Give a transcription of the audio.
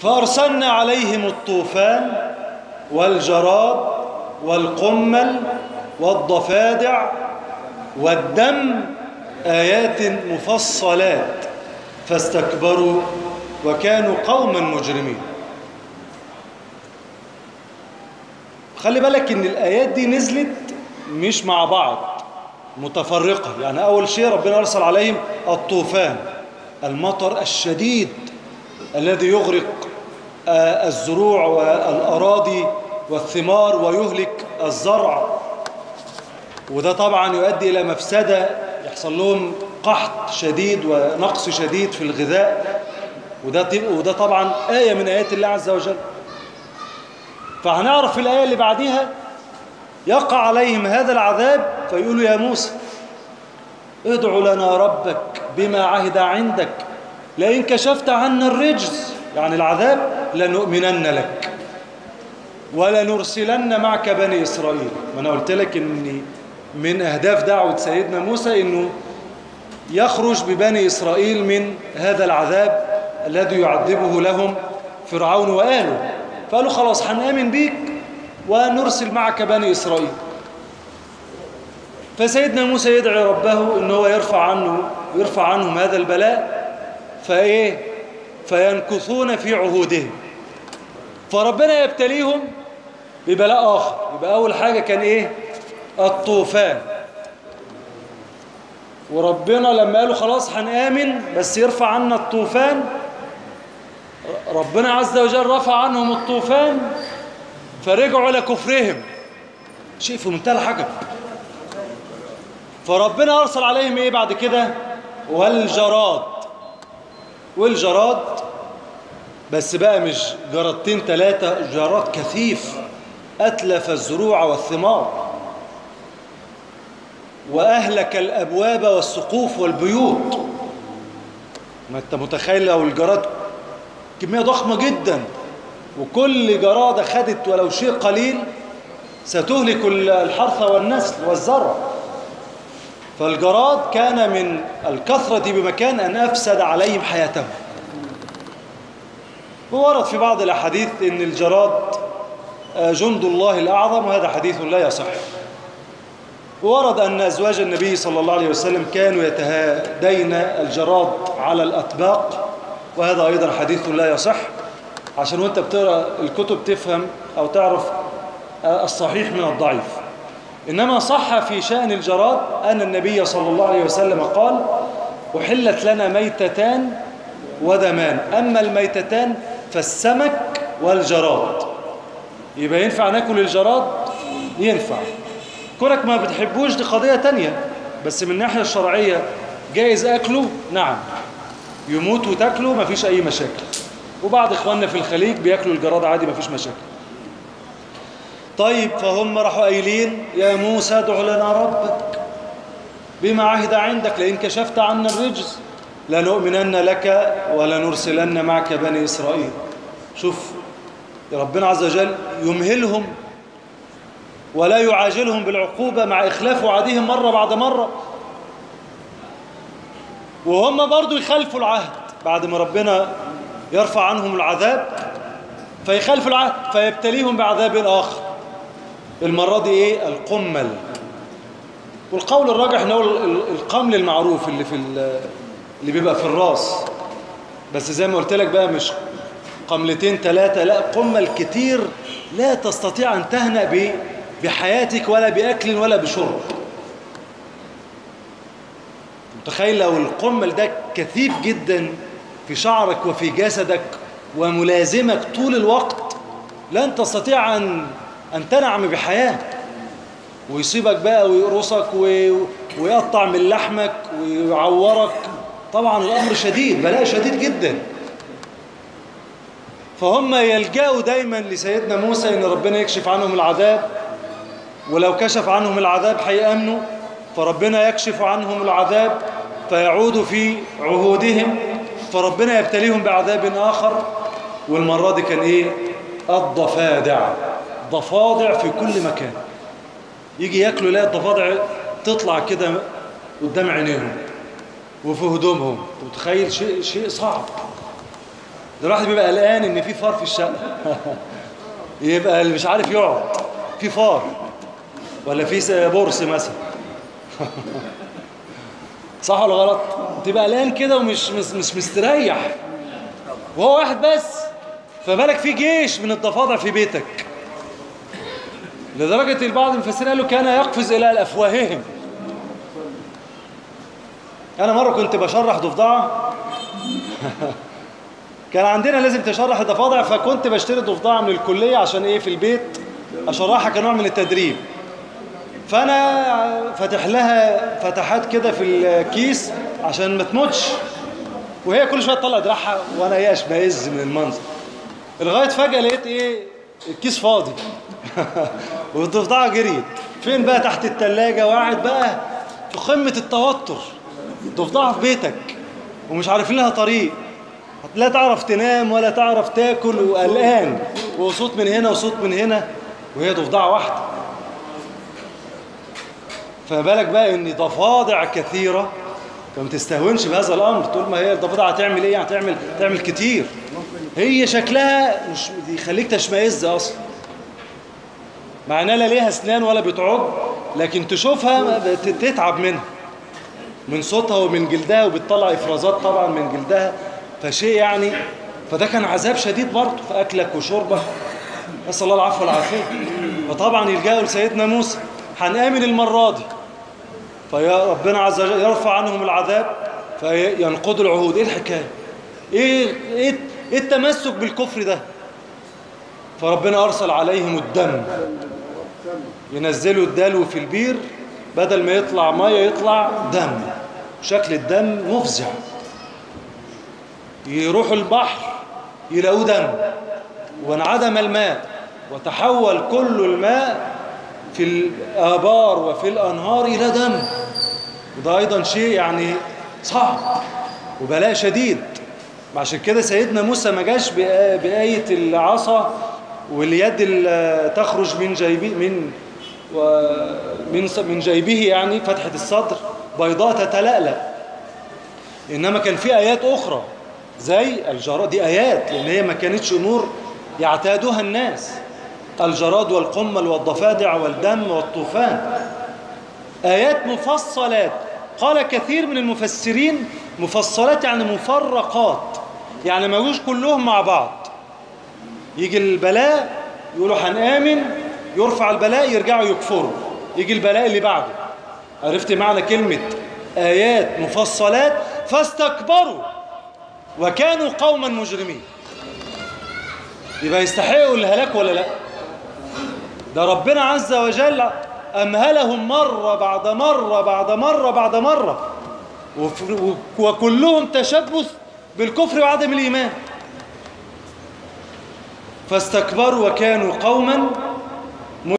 فأرسلنا عليهم الطوفان والجراد والقمل والضفادع والدم آيات مفصلات فاستكبروا وكانوا قوما مجرمين خلي بالك ان الآيات دي نزلت مش مع بعض متفرقة يعني أول شيء ربنا أرسل عليهم الطوفان المطر الشديد الذي يغرق آه، الزروع والأراضي والثمار ويهلك الزرع وده طبعا يؤدي إلى مفسدة يحصل لهم قحط شديد ونقص شديد في الغذاء وده وده طبعا آية من آيات الله عز وجل فهنعرف في الآية اللي بعديها يقع عليهم هذا العذاب فيقولوا يا موسى ادع لنا ربك بما عهد عندك لئن كشفت عنا الرجز يعني العذاب لنؤمنن لك ولنرسلن معك بني إسرائيل ما أنا قلت لك إن من أهداف دعوة سيدنا موسى إنه يخرج ببني إسرائيل من هذا العذاب الذي يعذبه لهم فرعون وآله فقالوا خلاص هنآمن بيك ونرسل معك بني إسرائيل فسيدنا موسى يدعي ربه ان هو يرفع عنه يرفع عنهم هذا البلاء فايه فينكثون في عهودهم فربنا يبتليهم ببلاء اخر يبقى اول حاجه كان ايه الطوفان وربنا لما قالوا خلاص هنآمن بس يرفع عنا الطوفان ربنا عز وجل رفع عنهم الطوفان فرجعوا لكفرهم شيء في منتهى الحجب فربنا أرسل عليهم إيه بعد كده والجراد والجراد بس بقى مش جرادتين ثلاثة جراد كثيف أتلف الزروع والثمار وأهلك الأبواب والسقوف والبيوت ما أنت متخيل لو الجراد كمية ضخمة جدا وكل جرادة خدت ولو شيء قليل ستهلك الحرث والنسل والزرع فالجراد كان من الكثرة بمكان أن أفسد عليهم حياتهم وورد في بعض الأحاديث أن الجراد جند الله الأعظم وهذا حديث لا يصح وورد أن أزواج النبي صلى الله عليه وسلم كانوا يتهادين الجراد على الأطباق وهذا أيضا حديث لا يصح عشان وانت بتقرأ الكتب تفهم أو تعرف الصحيح من الضعيف إنما صح في شأن الجراد أن النبي صلى الله عليه وسلم قال أحلت لنا ميتتان ودمان أما الميتتان فالسمك والجراد يبقى ينفع ناكل الجراد ينفع كونك ما بتحبوش دي قضية تانية بس من الناحية الشرعية جائز أكله نعم يموت وتاكله مفيش أي مشاكل وبعض إخواننا في الخليج بياكلوا الجراد عادي مفيش مشاكل طيب فهم راحوا قايلين يا موسى ادع لنا ربك بما عهد عندك لئن كشفت عنا الرجز لنؤمنن لك ولنرسلن معك بني إسرائيل شوف ربنا عز وجل يمهلهم ولا يعاجلهم بالعقوبة مع إخلاف وعدهم مرة بعد مرة وهم برضو يخالفوا العهد بعد ما ربنا يرفع عنهم العذاب فيخالفوا العهد فيبتليهم بعذاب آخر المرة دي ايه القمل والقول الراجح ان هو القمل المعروف اللي في اللي بيبقى في الراس بس زي ما قلت لك بقى مش قملتين ثلاثة لا قمل كتير لا تستطيع ان تهنأ بحياتك ولا بأكل ولا بشرب متخيل لو القمل ده كثيف جدا في شعرك وفي جسدك وملازمك طول الوقت لن تستطيع أن أن تنعم بحياة ويصيبك بقى ويقرصك ويقطع من لحمك ويعورك طبعا الأمر شديد بلاء شديد جدا فهم يلجأوا دايما لسيدنا موسى إن ربنا يكشف عنهم العذاب ولو كشف عنهم العذاب هيأمنوا فربنا يكشف عنهم العذاب فيعودوا في عهودهم فربنا يبتليهم بعذاب آخر والمرة دي كان إيه الضفادع ضفادع في كل مكان يجي ياكلوا يلاقي الضفادع تطلع كده قدام عينيهم وفي هدومهم متخيل شيء شيء صعب ده الواحد بيبقى قلقان ان في فار في الشقه يبقى اللي مش عارف يقعد في فار ولا في بورس مثلا صح ولا غلط تبقى قلقان كده ومش مش, مش مستريح وهو واحد بس فبالك في جيش من الضفادع في بيتك لدرجة البعض المفسرين قالوا كان يقفز إلى أفواههم أنا مرة كنت بشرح ضفدعة كان عندنا لازم تشرح الضفادع فكنت بشتري ضفدعة من الكلية عشان إيه في البيت أشرحها كنوع من التدريب فأنا فاتح لها فتحات كده في الكيس عشان ما تموتش وهي كل شوية تطلع دراعها وأنا إيه أشمئز من المنظر لغاية فجأة لقيت إيه الكيس فاضي والضفدعة جريت فين بقى تحت التلاجة وقاعد بقى في قمة التوتر ضفدعة في بيتك ومش عارفين لها طريق لا تعرف تنام ولا تعرف تاكل وقلقان وصوت من هنا وصوت من هنا وهي ضفدعة واحدة فما بالك بقى ان ضفادع كثيرة فما تستهونش بهذا الامر تقول ما هي الضفادع هتعمل ايه هتعمل تعمل كتير هي شكلها مش يخليك تشمئز اصلا مع انها لا ليها اسنان ولا بتعض لكن تشوفها تتعب منها من صوتها ومن جلدها وبتطلع افرازات طبعا من جلدها فشيء يعني فده كان عذاب شديد برضه في اكلك وشربك نسال الله العفو والعافيه فطبعا يلجأوا لسيدنا موسى هنآمن المره دي فيا ربنا عز وجل يرفع عنهم العذاب فينقضوا العهود ايه الحكايه ايه ايه ايه التمسك بالكفر ده فربنا ارسل عليهم الدم ينزلوا الدلو في البير بدل ما يطلع ميه يطلع دم شكل الدم مفزع يروحوا البحر يلاقوه دم وانعدم الماء وتحول كل الماء في الآبار وفي الأنهار إلى دم وده أيضا شيء يعني صعب وبلاء شديد عشان كده سيدنا موسى ما جاش بآية العصا واليد اللي تخرج من جيبه من ومن من جيبه يعني فتحة الصدر بيضاء تتلألأ إنما كان في آيات أخرى زي الجراد دي آيات لأن هي ما كانتش أمور يعتادها الناس الجراد والقمل والضفادع والدم والطوفان آيات مفصلات قال كثير من المفسرين مفصلات يعني مفرقات يعني ما يجوش كلهم مع بعض يجي البلاء يقولوا هنآمن يرفع البلاء يرجعوا يكفروا يجي البلاء اللي بعده عرفت معنى كلمة آيات مفصلات فاستكبروا وكانوا قوما مجرمين يبقى يستحقوا الهلاك ولا لا ده ربنا عز وجل أمهلهم مرة بعد مرة بعد مرة بعد مرة وكلهم تشبث بالكفر وعدم الإيمان فاستكبروا وكانوا قوما